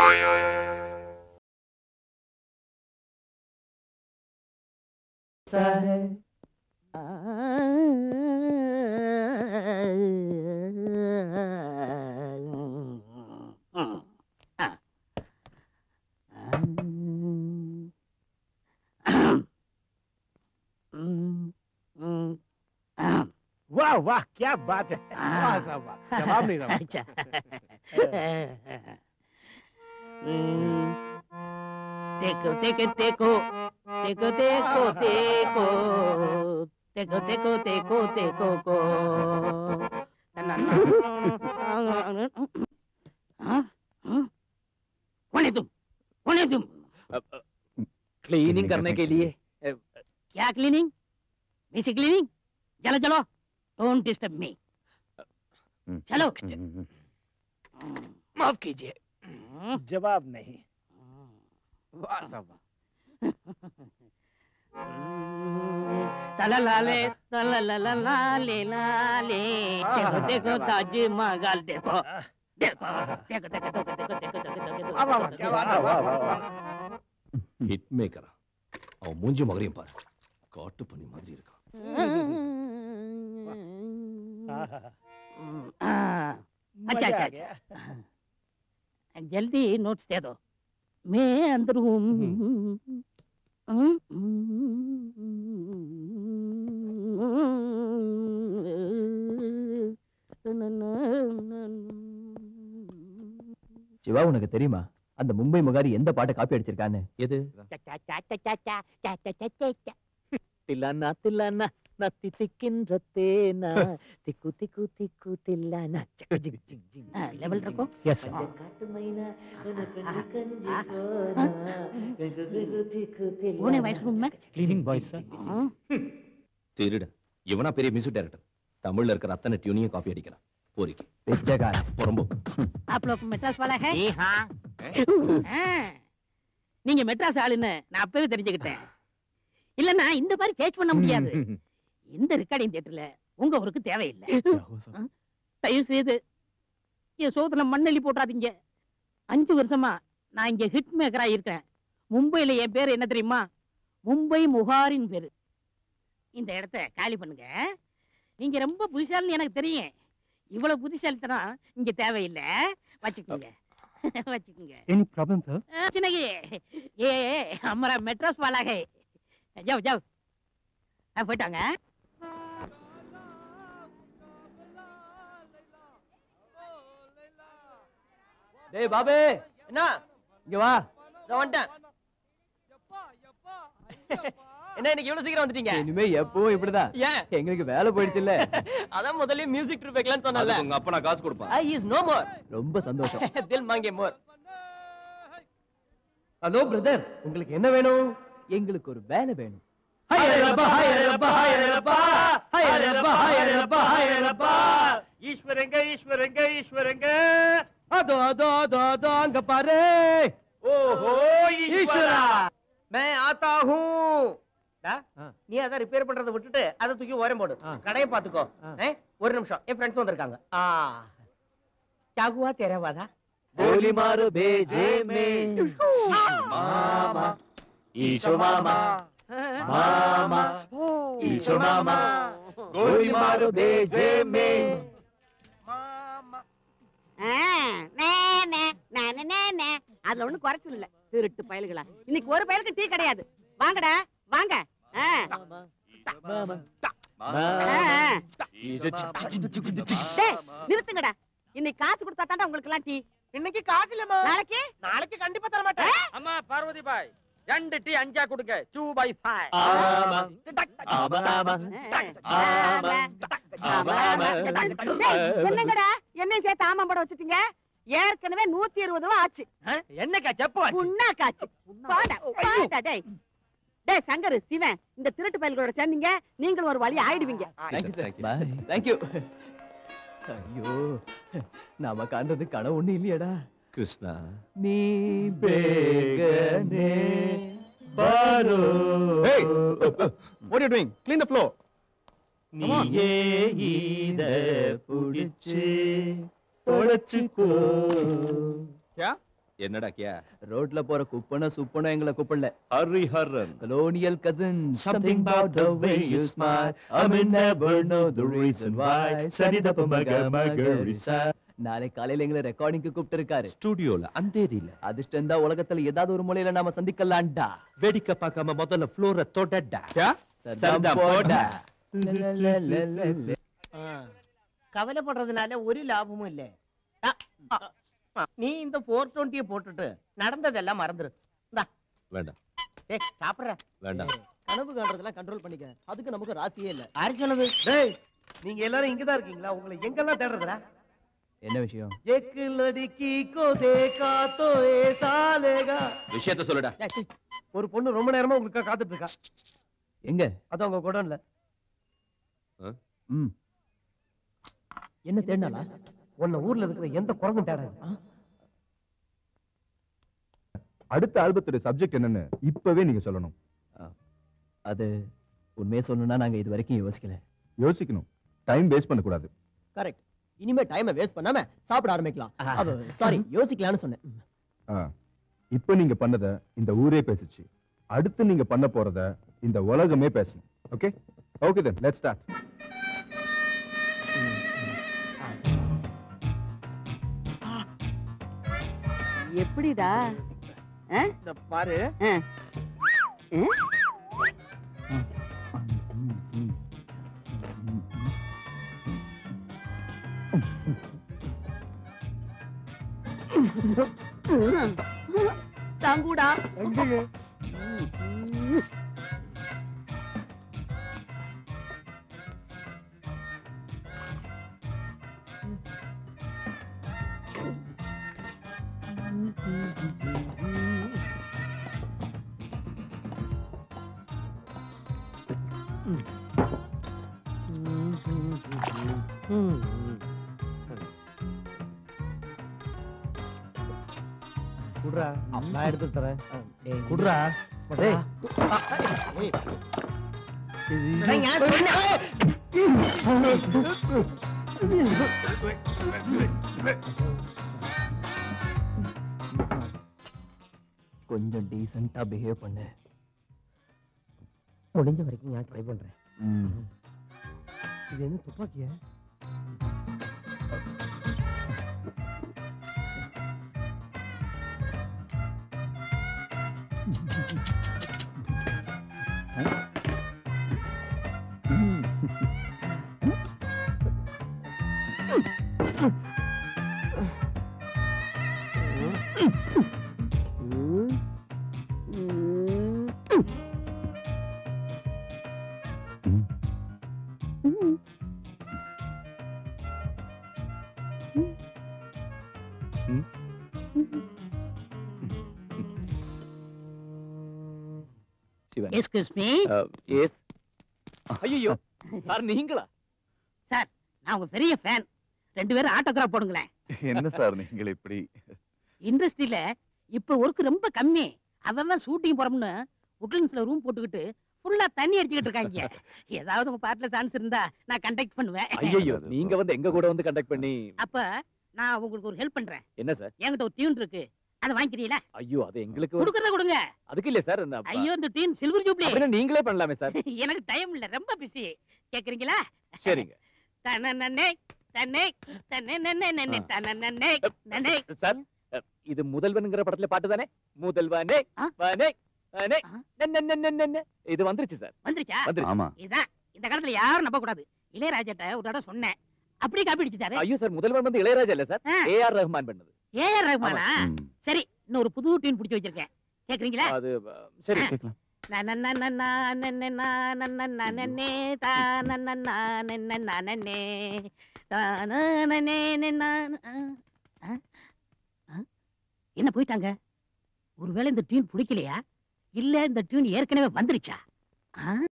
वाह वाह क्या बात है वाह साहब वाह जवाब नहीं रहा अच्छा हम्म, देखो देखो देखो देखो देखो देखो देखो देखो देखो देखो को हाँ? हाँ? कौन है तुम कौन है तुम क्लीनिंग करने के लिए क्या क्लीनिंग बेसिक क्लीनिंग चलो चलो डोंट डिस्टर्ब मी चलो माफ कीजिए जवाब नहीं वाह साहब तला लाले तला ला ला लाले लाले देखो देखो ताजमहल देखो देखो देखो देखो देखो देखो देखो देखो देखो वाह वाह वाह, क्या बात है वाह वाह वाह ஹிட் மேக்கரா அவன் மூஞ்சி மகரையும் பாரு காட்டு பண்ணி மாதிரி இருக்கான் हाँ, अच्छा मजा अच्छा आ गया अच्छा जल्दी नोट्स दे दो मैं अंदर हूँ சிவா உனக்கு தெரியுமா அந்த மும்பை முகாரி எந்த பாட்டை காப்பி அடிச்சிருக்கான்னு எது தில்லானா தில்லானா நத்தி திக்கின்ற தேனா திக்கு திக்கு திக்கு தில்லானா ஜிக் ஜிக் ஜிக் ஜிக் हाँ, लेवल रखो எஸ் மஞ்சள் காட்டு மைனா உனக்கு கஞ்சி கஞ்சி போனா திக்கு திக்கு திக்கு தில்லானா कौन है वॉइस रूम में கிளீனிங் பாய்ஸ் हाँ, திருட இவனா பெரிய மியூசிக் டைரக்டர் தமிழ்ல இருக்கிற அத்தனை டியூனையும் காப்பி அடிக்கிறான் போரிக்கு பிச்சைக்கார புறம்போ आप लोग मेट्रास वाला है நீ ஹா हाँ, நீங்க மெட்ராஸ் ஆளுன்னு நான் அப்பவே தெரிஞ்சுக்கிட்டேன் இல்லன்னா இந்த மாதிரி கேட்ச் பண்ண முடியாது இந்த ரெக்கார்டிங் தியேட்டர்ல உங்க ஊருக்கு தேவையில்லை தயவு செய்து என் சோதனை மண்ணெல்லி போட்டாதீங்க அஞ்சு வருஷமா நான் இங்க ஹிட் மேக்கரா இருக்கேன் மும்பைல என் பேர் என்ன தெரியுமா மும்பை முகாரின் பேரு இந்த இடத்த காலி பண்ணுங்க நீங்க ரொம்ப புத்திசாலின்னு எனக்கு தெரியும் இவ்வளவு புத்திசாலித்தனம் இங்க தேவையில்லை வச்சுக்கோங்க வச்சுக்கோங்க எனி ப்ராப்ளம் சார் हाँ, सुनिए ये हमारा मेट्रोस वाला है जाओ जाओ ஆ, போயிட்டாங்க டேய் பாபு என்ன இங்க வா நான் வந்துட்டேன் என்ன இன்னைக்கு இவ்வளவு சீக்கிரம் வந்துட்டீங்க இனிமே எப்பவும் இப்படிதான் ஏன் எங்களுக்கு வேலை போயிடுச்சு இல்ல அதான் முதல்ல மியூசிக் ட்ரிப் வைக்கலாம்னு சொன்னல அதுக்கு உங்க அப்பா நான் காசு கொடுப்பான் ஐ இஸ் நோ மோர் ரொம்ப சந்தோஷம் தில் மாங்கே மோர் ஹலோ பிரதர் உங்களுக்கு என்ன வேணும் எங்களுக்கு ஒரு வேலை வேணும் ஈஸ்வரங்க ஈஸ்வரங்க ஈஸ்வரங்க அதோ அதோ அதோ அதோ அங்க பாரு ஓஹோ ஈஸ்வரா मैं आता हूँ நீ அத ரிப்பேர் பண்றத விட்டுட்டு அத தூக்கி ஓரம் போடு ஆ. கடைய பாத்துக்கோ ஆ. ஏ, ஒரு நிமிஷம் என் ஃப்ரெண்ட்ஸ் வந்திருக்காங்க ஆ சாகுவா தெரவாதா கோலி மாறு பேஜே மே மாமா ஈஷோ மாமா மாமா ஈஷோ மாமா கோலி மாறு பேஜே மே அதுல ஒண்ணு குறைச்சல் இல்ல திருட்டு பயலுகளா இன்னைக்கு ஒரு பயலுக்கு டீ கிடையாது வாங்கடா வாங்க ஆ, ஆ, ஆ. டேய், நிறுத்துங்கடா இன்னைக்கு காசு கொடுத்தா தாண்டா உங்களுக்கு எல்லாம் டீ இன்னைக்கு காசு இல்லம்மா நாளைக்கு நாளைக்கு கண்டிப்பா தர மாட்டேன் அம்மா பார்வதி பாய் ரெண்டு டீ அஞ்சா கொடுங்க டூ பை ஃபைவ் டேய், என்னங்கடா என்ன சேர்த்து ஆமா படம் வச்சுட்டீங்க ஏற்கனவே நூத்தி இருபது ரூபா ஆச்சு என்னக்கா செப்பு புண்ணா காச்சு பாடா பாடா டேய் டேய் சங்கர் சிவன் இந்த திருட்டு பயல்களோட சேர்ந்தீங்க நீங்களும் ஒரு வழி ஆயிடுவீங்க தேங்க்யூ சார் பாய் தேங்க்யூ ஐயோ நாம காண்றது கனவு ஒண்ணு இல்லையடா கிருஷ்ணா நீ ಬೇಗನೆ ಬಾರೋ Hey! What are you doing? Clean the floor. நீயே இத புடிச்சு தொலைச்சுக்கோ என்னடா கியா ரோட்ல போற குப்பன சுப்பன எங்களை கூப்பிடல Hariharan colonial cousin something about the way you smile i may never know the reason why சரிதப்ப மக மகரிசா நாளை காலையில எங்களை ரெக்கார்டிங்க்கு கூப்பிட்டு இருக்காரு ஸ்டுடியோல அந்தேரியில அதிர்ஷ்டம் தான் உலகத்துல ஏதாவது ஒரு மூலையில நாம சந்திக்கலாம்டா வேடிக்கை பார்க்காம முதல்ல ஃப்ளோரை தொடடா சரிதான் போடா கவலைப்படுறதுனால ஒரு லாபமும் இல்ல ஆ, ஆ, ஆ. நீ இந்த போர் டுவெண்ட்டிய போட்டுட்டு நடந்ததெல்லாம் மறந்துரு வேண்டாம் ஏய் சாப்பிடுற வேண்டாம் கனவு காண்றதெல்லாம் கண்ட்ரோல் பண்ணிக்க அதுக்கு நமக்கு ராசியே இல்ல யாரு சொன்னது டேய் நீங்க எல்லாரும் இங்க தான் இருக்கீங்களா உங்களை எங்கெல்லாம் தேடுறதுடா என்ன விஷயம் एक लड़की को देखा तो ऐसा लेगा விஷயத்த சொல்லுடா ஏய், சீ, ஒரு பொண்ணு ரொம்ப நேரமா உங்களுக்கு காத்துட்டு இருக்கா எங்க அது அவங்க குடோன்ல ம் என்ன தேடினாலா உன்னை ஊர்ல இருக்கிற எந்த குரங்கும் தேடாது அடுத்த ஆல்பத்தோட சப்ஜெக்ட் என்னன்னு இப்பவே நீங்க சொல்லணும் அது உண்மையை சொல்லணும்னா நாங்க இது வரைக்கும் யோசிக்கல யோசிக்கணும் டைம் வேஸ்ட் பண்ண கூடாது கரெக்ட் இனிமே டைமை வேஸ்ட் பண்ணாம சாப்பிட ஆரம்பிக்கலாம் சாரி யோசிக்கலாம்னு சொன்னேன் ஆ. இப்ப நீங்க பண்ணத இந்த ஊரே பேசுச்சு அடுத்து நீங்க பண்ண போறத இந்த உலகமே பேசணும் okay okay then let's start எப்படிடா இந்த பாரு தாங்கூடா குடுறா நான் எடுத்து தரேன் குடுறா டேய் ஏய், கொஞ்சம் டீசெண்டா பிஹேவ் பண்ணு முடிஞ்ச வரைக்கும் நான் ட்ரை பண்றேன் ம். இது என்ன துப்பாக்கியா எஸ்கியூஸ் மீ எஸ் ஐயோ சார் நீங்களா நான் உங்க பெரிய ஃபேன் ரெண்டு பேரும் ஆட்டோகிராஃப் போடுங்களேன் என்ன சார் நீங்கள் இப்படி இண்டஸ்ட்ரியில இப்ப ஒர்க் ரொம்ப கம்மி அவன் ஷூட்டிங் போறோம்னு உட்லண்ட்ஸ்ல ரூம் போட்டுக்கிட்டு ஃபுல்லா தண்ணி அடிச்சுக்கிட்டு இருக்காங்க ஏதாவது உங்க பாட்டுல சான்ஸ் இருந்தா நான் கண்டக்ட் பண்ணுவேன் ஐயோ நீங்க வந்து எங்க கூட வந்து கண்டக்ட் பண்ணி அப்ப நான் உங்களுக்கு ஒரு ஹெல்ப் பண்றேன் என்ன சார் என்கிட்ட ஒரு டியூன் இருக்கு அதை வாங்கிக்கிறீங்களா ஐயோ அது எங்களுக்கு ஒரு- கொடுக்கறத கொடுங்க அதுக்கு இல்ல சார் நான் ஐயோ இந்த டியூன் சில்வர் ஜூப்ளி அப்படின்னா நீங்களே பண்ணலாமே சார் எனக்கு டைம் இல்ல ரொம்ப பிஸி கேக்குறீங்களா சரிங்க தனனனே தன்னை தன்னை நன்னே நன்னே தனனனே நன்னே சார் அஹ், இது முதல்வன்ங்கிற படத்துல பாட்டு தானே முதல்வனே ஆ? வனே வனே ஆ? நன்ன நன்ன நன்ன. இது வந்துருச்சு சார் வந்துருச்சா வந்துருச்சு ஆமா இதான் இந்த காலத்துல யாரும் நம்ப கூடாது இளையராஜாட்ட ஒரு தடவை சொன்னேன் அப்படியே காப்பி அடிச்சுட்டாரு ஐயோ சார் முதல்வன் வந்து இளையராஜா இல்ல சார் ஆ. ஏ ஆர் ரஹ்மான் பண்ணது ஏஆர் ரஹ்மானா சரி இன்னொரு புது டியூன் பிடிச்சு வச்சிருக்கேன் கேக்குறீங்களா அது அஹ், சரி நனனனனா, நனனா, நனனா, நனே, தானனனா, நனனா, நனே, தானனனே, நனா, ஆ, ஆ, ஆ. என்ன போயிட்டாங்க ஒருவேளை இந்த டியூன் பிடிக்கலையா இல்ல இந்த டியூன் ஏற்கனவே வந்துருச்சா ஆ?